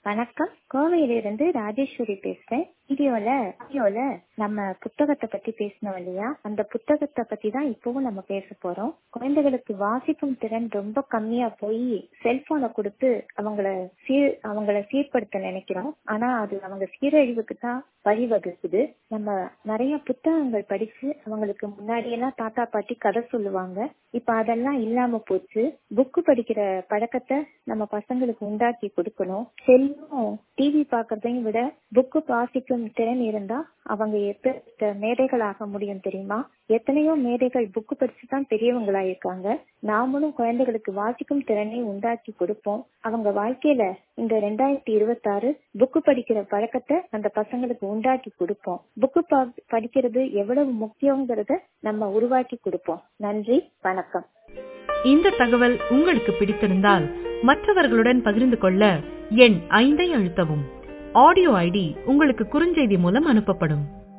வணக்கம் கோவையிலிருந்து ராஜேஸ்வரி பேசுறேன் வீடியோல வீடியோல நம்ம புத்தகத்தை பத்தி பேசணும் இல்லையா அந்த புத்தகத்தை பத்தி தான் இப்பவும் நம்ம பேச போறோம் குழந்தைகளுக்கு வாசிக்கும் திறன் ரொம்ப கம்மியா போய் செல்போனை கொடுத்து அவங்கள சீர் அவங்கள சீர்படுத்த நினைக்கிறோம் ஆனா அது அவங்க சீரழிவுக்கு தான் வழிவகுக்குது நம்ம நிறைய புத்தகங்கள் படிச்சு அவங்களுக்கு முன்னாடி எல்லாம் தாத்தா பாட்டி கதை சொல்லுவாங்க இப்ப அதெல்லாம் இல்லாம போச்சு புக்கு படிக்கிற பழக்கத்தை நம்ம பசங்களுக்கு உண்டாக்கி கொடுக்கணும் செல்லும் டிவி பாக்குறதையும் விட புக்கு வாசிக்கும் திறன் இருந்தா அவங்க எப்ப மேதைகளாக முடியும் தெரியுமா எத்தனையோ மேதைகள் புக்கு படிச்சு தான் பெரியவங்களா இருக்காங்க நாமளும் குழந்தைகளுக்கு வாசிக்கும் திறனை உண்டாக்கி கொடுப்போம் அவங்க வாழ்க்கையில இந்த ரெண்டாயிரத்தி இருபத்தி ஆறு புக்கு படிக்கிற பழக்கத்தை அந்த பசங்களுக்கு உண்டாக்கி கொடுப்போம் புக்கு படிக்கிறது எவ்வளவு முக்கியங்கிறத நம்ம உருவாக்கி கொடுப்போம் நன்றி வணக்கம் இந்த தகவல் உங்களுக்கு பிடித்திருந்தால் மற்றவர்களுடன் பகிர்ந்து கொள்ள எண் ஐந்தை அழுத்தவும் ஆடியோ ஐடி உங்களுக்கு குறுஞ்செய்தி மூலம் அனுப்பப்படும்